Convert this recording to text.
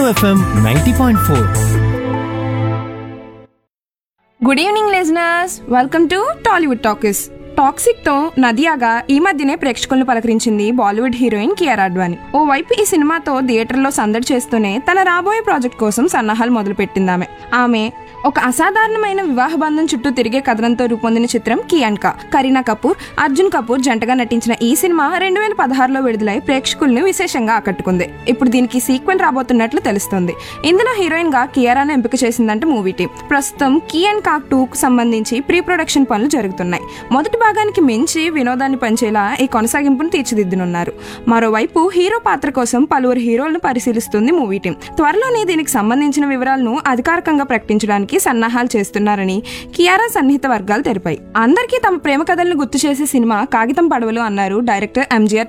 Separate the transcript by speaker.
Speaker 1: FM ninety point four
Speaker 2: good evening listeners welcome to Tollywood talkies toxic తో నదియాగా ఈ మధ్యనే ప్రేక్షకులను పలకరించింది బాలీవుడ్ హీరోయిన్ కియారా అడ్వాణి ఓ వైపు ఈ సినిమాతో థియేటర్లో సందడి చేస్తూనే తన రాబోయే ప్రాజెక్ట్ కోసం సన్నాహాలు మొదలుపెట్టింది ఆమె ఆమె ఒక అసాధారణమైన వివాహ బంధం చుట్టూ తిరిగే కథనంతో రూపొందిన చిత్రం కియాన్కా కరీనా కపూర్ అర్జున్ కపూర్ జంటగా నటించిన ఈ సినిమా రెండు వేల పదహారులో విడుదలై ప్రేక్షకుల్ని విశేషంగా ఆకట్టుకుంది ఇప్పుడు దీనికి సీక్వెల్ రాబోతున్నట్లు తెలుస్తుంది ఇందులో హీరోయిన్ గా కియారాను ఎంపిక చేసిందంటే మూవీ టీం ప్రస్తుతం కీ అండ్ కాక్ టూ కు సంబంధించి ప్రీ ప్రొడక్షన్ పనులు జరుగుతున్నాయి మొదటి భాగానికి మించి వినోదాన్ని పంచేలా ఈ కొనసాగింపును తీర్చిదిద్దునున్నారు మరోవైపు హీరో పాత్ర కోసం పలువురు హీరోలను పరిశీలిస్తుంది మూవీ టీం త్వరలోనే దీనికి సంబంధించిన వివరాలను అధికారికంగా ప్రకటించడానికి సన్నాహాలు చేస్తున్నారని కియారా సన్నిహిత వర్గాలు తెలిపాయి అందరికీ తమ ప్రేమ కథలను గుర్తు చేసే సినిమా కాగితం పడవలు అన్నారు డైరెక్టర్ ఎంజీఆర్